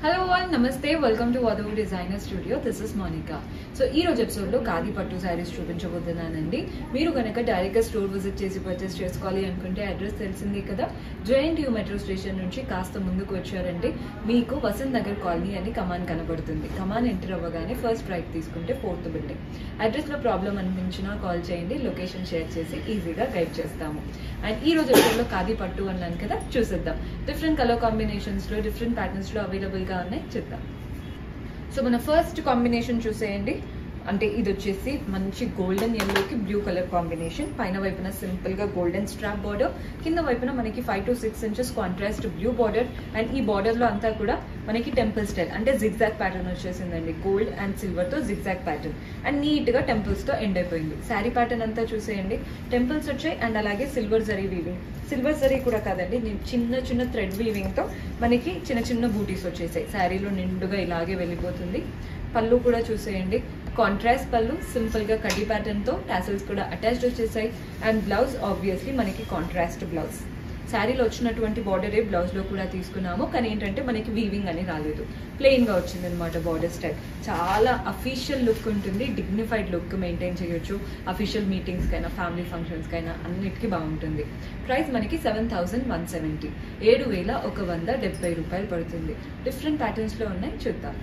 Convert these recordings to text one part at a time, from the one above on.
hello all namaste welcome to Vadhuvu designer studio this is Monika so ఈ రోజు episode లో ఖాదీ పట్టు శారీస్ చూపించబోతున్నానండి మీరు కనుక డైరెక్ట్ గా స్టోర్ విజిట్ చేసి పర్చేస్ చేసుకోవాలి అనుకుంటే అడ్రస్ తెలిసిందే కదా జైంట్ యూ మెట్రో స్టేషన్ నుంచి కాస్త ముందుకు వచ్చారంటే మీకు వసంత్ నగర్ కాలనీ అని కమాన్ కనబడుతుంది కమాన్ ఎంటర్ అవ్వగానే ఫస్ట్ రైట్ తీసుకుంటే ఫోర్త్ బిల్డింగ్ అడ్రస్ లో ప్రాబ్లం అనిపించినా కాల్ చేయండి లొకేషన్ షేర్ చేసి ఈజీగా గైడ్ చేస్తాము అండ్ ఈ రోజు episode లో ఖాదీ పట్టు అన్నాను కదా చూసేద్దాం డిఫరెంట్ కలర్ కాంబినేషన్స్ లో డిఫరెంట్ ప్యాటర్న్స్ లో అవైలబుల్ గా ఉన్నాయి చూద్దాం సో మన ఫస్ట్ కాంబినేషన్ చూసేయండి అంటే ఇది వచ్చేసి మంచి గోల్డెన్ ఎల్లోకి బ్లూ కలర్ కాంబినేషన్ పైన వైపున సింపుల్ గా గోల్డెన్ స్ట్రాప్ బార్డర్ కింద వైపున మనకి five to six inches contrast blue border and ఈ బార్డర్ లో అంతా కూడా మనకి టెంపుల్ స్టైల్ అంటే జిగ్జాక్ ప్యాటర్న్ వచ్చేసిందండి గోల్డ్ అండ్ సిల్వర్ తో జిగ్జాక్ ప్యాటర్న్ అండ్ నీట్ గా టెంపుల్స్ తో ఎండ్ అయిపోయింది శారీ ప్యాటర్న్ అంతా చూసేయండి టెంపుల్స్ వచ్చాయి అండ్ అలాగే silver zari weaving silver zari కూడా కాదండి నేను చిన్న చిన్న థ్రెడ్ వీవింగ్ తో మనకి చిన్న చిన్న బూటీస్ వచ్చేసాయి శారీలో నిండుగా ఇలాగే వెళ్ళిపోతుంది పళ్ళు కూడా చూసేయండి కాంట్రాస్ట్ పళ్ళు సింపుల్ గా కడ్డీ ప్యాటర్న్ తో టాసిల్స్ కూడా అటాచ్డ్ వచ్చేసాయి అండ్ బ్లౌజ్ ఆబ్వియస్లీ మనకి కాంట్రాస్ట్ బ్లౌజ్ శారీలో వచ్చినటువంటి బార్డరే బ్లౌజ్ లో కూడా తీసుకున్నాము కానీ ఏంటంటే మనకి వీవింగ్ అని రాలేదు ప్లెయిన్ గా వచ్చింది అనమాట బార్డర్ స్టైల్ చాలా అఫీషియల్ లుక్ ఉంటుంది డిగ్నిఫైడ్ లుక్ మెయింటైన్ చేయొచ్చు అఫీషియల్ మీటింగ్స్ కైనా ఫ్యామిలీ ఫంక్షన్స్ కైనా అన్నిటికీ బాగుంటుంది ప్రైస్ మనకి సెవెన్ థౌసండ్ వన్ సెవెంటీ ఏడు వేల ఒక వంద డెబ్బై రూపాయలు పడుతుంది డిఫరెంట్ ప్యాటర్న్స్ లో ఉన్నాయి చూద్దాం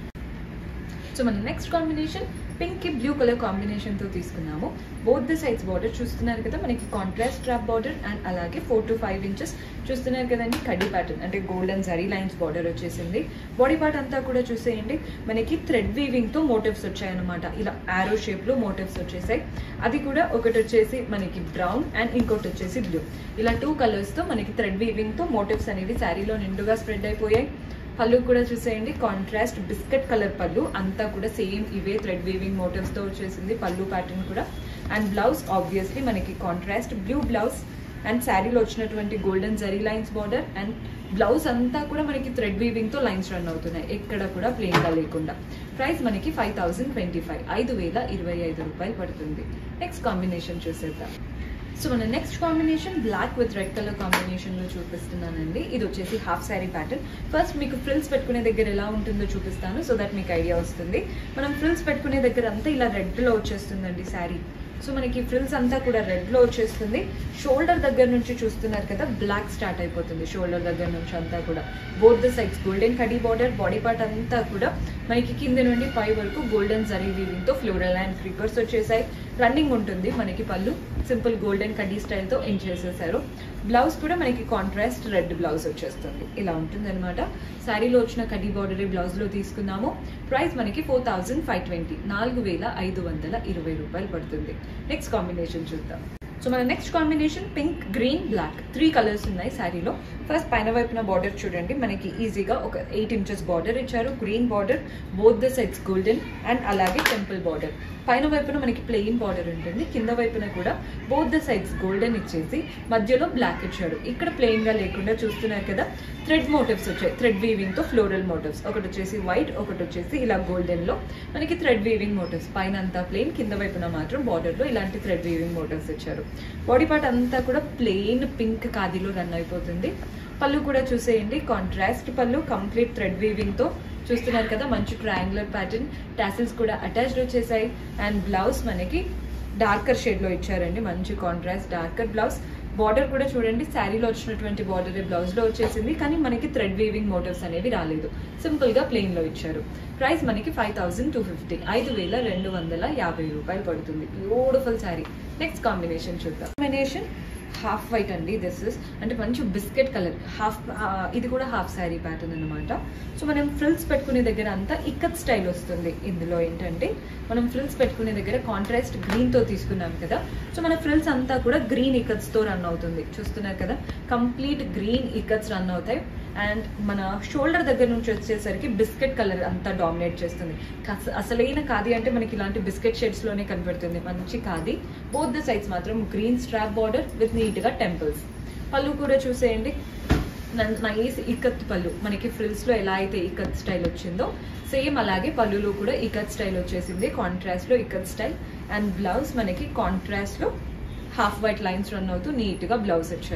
సో మన నెక్స్ట్ కాంబినేషన్ పింక్ కి బ్లూ కలర్ కాంబినేషన్ తో తీసుకున్నాము బోత్ ద సైడ్స్ బార్డర్ చూస్తున్నారు కదా మనకి కాంట్రాస్ట్ స్ట్రాప్ బార్డర్ అండ్ అలాగే ఫోర్ టు ఫైవ్ ఇంచెస్ చూస్తున్నారు కదండి కడ్డీ ప్యాటర్న్ అంటే గోల్డెన్ జరీ లైన్స్ బార్డర్ వచ్చేసింది బాడీ పార్ట్ అంతా కూడా చూసేయండి మనకి థ్రెడ్ వీవింగ్ తో మోటివ్స్ వచ్చాయన్నమాట ఇలా ఆరో షేప్ లో మోటివ్స్ వచ్చేసాయి అది కూడా ఒకటి వచ్చేసి మనకి బ్రౌన్ అండ్ ఇంకోటి వచ్చేసి బ్లూ ఇలా టూ కలర్స్ తో మనకి థ్రెడ్ వీవింగ్ తో మోటివ్స్ అనేవి శారీలో నిండుగా స్ప్రెడ్ అయిపోయాయి పళ్ళు కూడా చూసేయండి కాంట్రాస్ట్ బిస్కెట్ కలర్ పళ్ళు అంతా కూడా సేమ్ ఇవే థ్రెడ్ వీవింగ్ మోటివ్స్ తో వచ్చేసింది పళ్ళు ప్యాటర్న్ కూడా అండ్ బ్లౌజ్ ఆబ్వియస్లీ మనకి కాంట్రాస్ట్ బ్లూ బ్లౌజ్ అండ్ శారీలో వచ్చినటువంటి golden zari lines border and blouse అంతా కూడా మనకి థ్రెడ్ వీవింగ్ తో లైన్స్ రన్ అవుతున్నాయి ఎక్కడ కూడా ప్లెయిన్ గా లేకుండా ప్రైస్ మనకి ఫైవ్ థౌసండ్ ట్వంటీ ఫైవ్ ఐదు వేల ఇరవై ఐదు రూపాయలు పడుతుంది నెక్స్ట్ కాంబినేషన్ చూసేద్దాం సో మన next combination black with red colour combination లో చూపిస్తున్నానండి ఇది వచ్చేసి హాఫ్ శారీ ప్యాటర్న్ ఫస్ట్ మీకు ఫ్రిల్స్ పెట్టుకునే దగ్గర ఎలా ఉంటుందో చూపిస్తాను సో దట్ మీకు ఐడియా వస్తుంది మనం ఫ్రిల్స్ పెట్టుకునే దగ్గర అంతా ఇలా రెడ్ లో వచ్చేస్తుందండి శారీ సో మనకి ఫ్రిల్స్ అంతా కూడా రెడ్ లో వచ్చేస్తుంది షోల్డర్ దగ్గర నుంచి చూస్తున్నారు కదా బ్లాక్ స్టార్ట్ అయిపోతుంది షోల్డర్ దగ్గర నుంచి అంతా కూడా బోత్ ద సైడ్స్ గోల్డెన్ కడీ బార్డర్ బాడీ పార్ట్ అంతా కూడా మనకి కింద నుండి పై వరకు గోల్డెన్ జరీ వీవింగ్ తో ఫ్లోరల్ అండ్ క్రీపర్స్ వచ్చేసాయి రన్నింగ్ ఉంటుంది మనకి పళ్ళు సింపుల్ గోల్డెన్ కడీ స్టైల్ తో ఎండ్ చేసేసారు బ్లౌజ్ కూడా మనకి కాంట్రాస్ట్ రెడ్ బ్లౌజ్ వచ్చేస్తుంది ఇలా ఉంటుంది అనమాట శారీలో వచ్చిన కడ్డీ బార్డర్ బ్లౌజ్ లో తీసుకున్నాము ప్రైస్ మనకి ఫోర్ థౌసండ్ ఫైవ్ ట్వంటీ నాలుగు వేల ఐదు వందల ఇరవై రూపాయలు పడుతుంది నెక్స్ట్ కాంబినేషన్ చూద్దాం సో మన next combination pink green black three colours ఉన్నాయి శారీలో ఫస్ట్ పైన వైపున బార్డర్ చూడండి మనకి ఈజీగా ఒక ఎయిట్ ఇంచెస్ బార్డర్ ఇచ్చారు green border both the sides golden and అలాగే టెంపుల్ బార్డర్ పైన వైపున మనకి ప్లెయిన్ బార్డర్ ఉంటుంది కింద వైపున కూడా బోత్ ద సైడ్స్ గోల్డెన్ ఇచ్చేసి మధ్యలో బ్లాక్ ఇచ్చాడు ఇక్కడ ప్లెయిన్ గా లేకుండా చూస్తున్నారు కదా థ్రెడ్ మోటివ్స్ వచ్చాయి థ్రెడ్ వీవింగ్ తో ఫ్లోరల్ మోటివ్స్ ఒకటి వచ్చేసి వైట్ ఒకటి వచ్చేసి ఇలా గోల్డెన్ లో మనకి థ్రెడ్ వీవింగ్ మోటివ్స్ పైన అంతా ప్లెయిన్ కింద వైపున మాత్రం బార్డర్ లో ఇలాంటి థ్రెడ్ వీవింగ్ మోటివ్స్ ఇచ్చారు బాడీ పార్ట్ అంతా కూడా ప్లెయిన్ పింక్ ఖాదీలో రన్ అయిపోతుంది పళ్ళు కూడా చూసేయండి కాంట్రాస్ట్ పళ్ళు కంప్లీట్ థ్రెడ్ వీవింగ్ తో చూస్తున్నారు కదా మంచి ట్రయాంగులర్ ప్యాటర్న్ టాసిల్స్ కూడా అటాచ్డ్ వచ్చేసాయి అండ్ బ్లౌజ్ మనకి డార్కర్ షేడ్ లో ఇచ్చారండి మంచి కాంట్రాస్ట్ డార్కర్ బ్లౌజ్ బార్డర్ కూడా చూడండి శారీలో వచ్చినటువంటి బార్డర్ బ్లౌజ్ లో వచ్చేసింది కానీ మనకి థ్రెడ్ వీవింగ్ మోటివ్స్ అనేవి రాలేదు సింపుల్ గా ప్లెయిన్ లో ఇచ్చారు ప్రైస్ మనకి ఫైవ్ థౌసండ్ టూ ఫిఫ్టీ ఐదు వేల రెండు వందల యాభై రూపాయలు పడుతుంది బ్యూటిఫుల్ శారీ నెక్స్ట్ కాంబినేషన్ చూద్దాం కాంబినేషన్ హాఫ్ వైట్ అండి దిస్ ఇస్ అంటే మంచి బిస్కెట్ కలర్ హాఫ్ ఇది కూడా హాఫ్ శారీ ప్యాటర్న్ అనమాట సో మనం ఫ్రిల్స్ పెట్టుకునే దగ్గర అంతా ఇక్కత్ స్టైల్ వస్తుంది ఇందులో ఏంటంటే మనం ఫ్రిల్స్ పెట్టుకునే దగ్గర కాంట్రాస్ట్ గ్రీన్ తో తీసుకున్నాం కదా సో మన ఫ్రిల్స్ అంతా కూడా గ్రీన్ ఇకత్స్ తో రన్ అవుతుంది చూస్తున్నారు కదా కంప్లీట్ గ్రీన్ ఇకత్స్ రన్ అవుతాయి అండ్ మన షోల్డర్ దగ్గర నుంచి వచ్చేసరికి బిస్కెట్ కలర్ అంతా డామినేట్ చేస్తుంది కస- అసలైన ఖాదీ అంటే మనకి ఇలాంటి బిస్కెట్ షేడ్స్ లోనే కనబడుతుంది మంచి ఖాదీ బోత్ ద సైడ్స్ మాత్రం green strap border with neat గా టెంపుల్స్ పళ్ళు కూడా చూసేయండి నైస్ ఇకత్ పళ్ళు మనకి ఫ్రిల్స్ లో ఎలా అయితే ఇకత్ స్టైల్ వచ్చిందో సేమ్ అలాగే పళ్ళులో కూడా ఇకత్ స్టైల్ వచ్చేసింది కాంట్రాస్ట్ లో ఇకత్ స్టైల్ అండ్ బ్లౌజ్ మనకి కాంట్రాస్ట్ లో హాఫ్ వైట్ లైన్స్ రన్ అవుతూ నీట్ గా బ్లౌజ్ ఇచ్చారు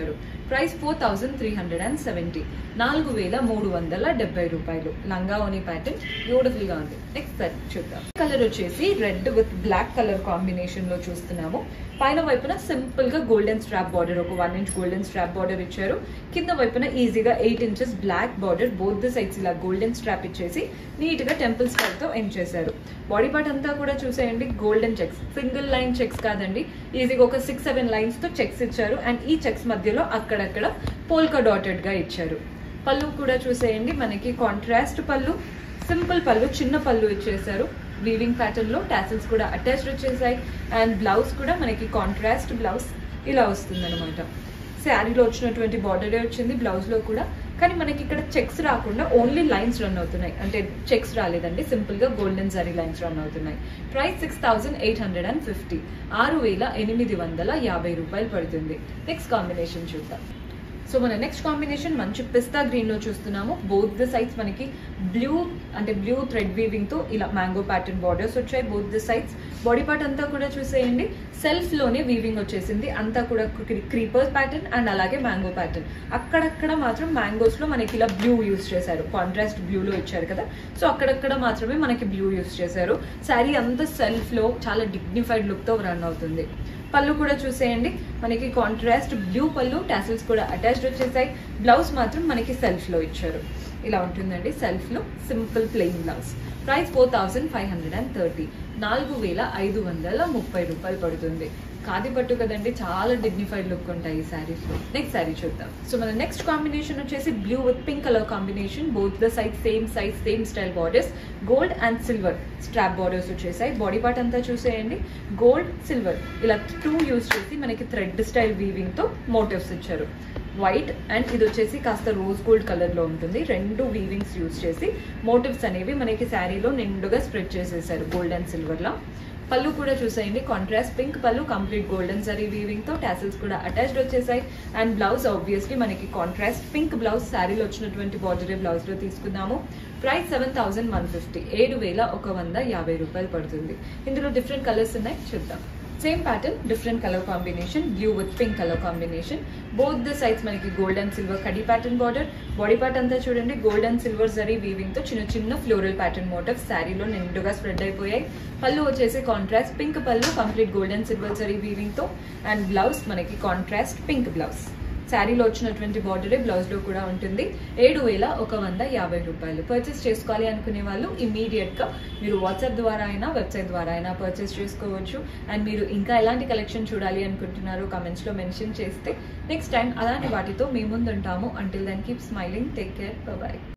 price four thousand three hundred and seventy నాలుగు వేల మూడు వందల డెబ్బై రూపాయలు లంగా ఓని ప్యాటర్న్ బ్యూటిఫుల్ గా ఉంది నెక్స్ట్ సారీ చూద్దాం కలర్ వచ్చేసి red with black colour combination లో చూస్తున్నాము పైన వైపున సింపుల్ గా గోల్డెన్ స్ట్రాప్ బార్డర్ ఒక one inch golden strap border ఇచ్చారు కింద వైపున ఈజీగా eight inches black border both the sides ఇలా గోల్డెన్ స్ట్రాప్ ఇచ్చేసి నీట్ గా టెంపుల్ స్టైల్ తో ఎండ్ చేశారు బాడీ పార్ట్ అంతా కూడా చూసేయండి golden checks single line checks కాదండి ఈజీగా ఒక సిక్స్ సెవెన్ లైన్స్ తో చెక్స్ ఇచ్చారు అండ్ ఈ చెక్స్ మధ్యలో అక్కడక్కడ పోల్కా డాటెడ్ గా ఇచ్చారు పళ్ళు కూడా చూసేయండి మనకి కాంట్రాస్ట్ పళ్ళు సింపుల్ పళ్ళు చిన్న పళ్ళు ఇచ్చేసారు వీవింగ్ ప్యాటర్న్ లో టాసిల్స్ కూడా అటాచ్డ్ వచ్చేసాయి అండ్ బ్లౌజ్ కూడా మనకి కాంట్రాస్ట్ బ్లౌజ్ ఇలా వస్తుంది అనమాట శారీలో వచ్చినటువంటి బార్డరే వచ్చింది బ్లౌజ్ లో కూడా కానీ మనకి ఇక్కడ చెక్స్ రాకుండా ఓన్లీ లైన్స్ రన్ అవుతున్నాయి అంటే చెక్స్ రాలేదండి సింపుల్ గా గోల్డెన్ జరీ లైన్స్ రన్ అవుతున్నాయి price six thousand eight hundred and fifty ఆరు వేల ఎనిమిది వందల యాభై రూపాయలు పడుతుంది నెక్స్ట్ కాంబినేషన్ చూద్దాం సో మన నెక్స్ట్ కాంబినేషన్ మంచి పిస్తా గ్రీన్ లో చూస్తున్నాము బోత్ ద సైడ్స్ మనకి బ్లూ అంటే బ్లూ థ్రెడ్ వీవింగ్ తో ఇలా మ్యాంగో ప్యాటర్న్ బార్డర్స్ వచ్చాయి both the sides body part అంతా కూడా చూసేయండి సెల్ఫ్ లోనే వీవింగ్ వచ్చేసింది అంతా కూడా క్రీపర్స్ ప్యాటర్న్ అండ్ అలాగే మ్యాంగో ప్యాటర్న్ అక్కడక్కడ మాత్రం మ్యాంగోస్ లో మనకి ఇలా బ్లూ యూస్ చేశారు కాంట్రాస్ట్ బ్లూ లో ఇచ్చారు కదా సో అక్కడక్కడ మాత్రమే మనకి బ్లూ యూస్ చేశారు శారీ అంతా సెల్ఫ్ లో చాలా డిగ్నిఫైడ్ లుక్ తో రన్ అవుతుంది పళ్ళు కూడా చూసేయండి మనకి కాంట్రాస్ట్ బ్లూ పళ్ళు టాసిల్స్ కూడా అటాచ్డ్ వచ్చేసాయి బ్లౌజ్ మాత్రం మనకి సెల్ఫ్ లో ఇచ్చారు ఇలా ఉంటుందండి సెల్ఫ్ లో simple plain blouse price four thousand five hundred and thirty నాలుగు వేల ఐదు వందల ముప్పై రూపాయలు పడుతుంది ఖాదీ పట్టు కదండి చాలా డిగ్నిఫైడ్ లుక్ ఉంటాయి ఈ శారీస్ లో నెక్స్ట్ శారీ చూద్దాం సో మన నెక్స్ట్ కాంబినేషన్ వచ్చేసి blue with pink colour combination both the side same size same style borders gold and silver strap borders వచ్చేసాయి బాడీ పార్ట్ అంతా చూసేయండి గోల్డ్ సిల్వర్ ఇలా టూ యూస్ చేసి మనకి థ్రెడ్ స్టైల్ వీవింగ్ తో మోటివ్స్ ఇచ్చారు వైట్ అండ్ ఇది వచ్చేసి కాస్త రోజ్ గోల్డ్ కలర్ లో ఉంటుంది రెండు వీవింగ్స్ యూస్ చేసి మోటివ్స్ అనేవి మనకి శారీలో నిండుగా స్ప్రెడ్ చేసేసారు గోల్డ్ అండ్ సిల్వర్ లా పళ్ళు కూడా చూసేయండి contrast pink pallu complete golden zari weaving తో టాసిల్స్ కూడా అటాచ్డ్ వచ్చేసాయి అండ్ బ్లౌజ్ ఆబ్వియస్లీ మనకి కాంట్రాస్ట్ పింక్ బ్లౌజ్ శారీలో వచ్చినటువంటి బార్డరే బ్లౌజ్ లో తీసుకున్నాము price seven thousand one fifty ఏడు వేల ఒక వంద యాభై రూపాయలు పడుతుంది ఇందులో డిఫరెంట్ కలర్స్ ఉన్నాయి చూద్దాం same pattern different colour combination blue with pink colour combination both the sides మనకి గోల్డ్ అండ్ సిల్వర్ కడీ ప్యాటర్న్ బార్డర్ బాడీ పార్ట్ అంతా చూడండి gold and silver zari weaving తో చిన్న చిన్న ఫ్లోరల్ ప్యాటర్న్ మోటివ్ శారీలో నిండుగా స్ప్రెడ్ అయిపోయాయి పళ్ళు వచ్చేసి contrast pink pallu complete gold and silver zari weaving తో అండ్ బ్లౌజ్ మనకి కాంట్రాస్ట్ పింక్ బ్లౌజ్ శారీలో వచ్చినటువంటి బార్డరే బ్లౌజ్ లో కూడా ఉంటుంది ఏడు వేల ఒక వంద యాభై రూపాయలు పర్చేస్ చేసుకోవాలి అనుకునే వాళ్ళు ఇమీడియట్ గా మీరు వాట్సాప్ ద్వారా అయినా వెబ్సైట్ ద్వారా అయినా పర్చేస్ చేసుకోవచ్చు అండ్ మీరు ఇంకా ఎలాంటి కలెక్షన్ చూడాలి అనుకుంటున్నారో కమెంట్స్ లో మెన్షన్ చేస్తే నెక్స్ట్ టైం అలాంటి వాటితో మీ ముందు ఉంటాము until then keep smiling take care bye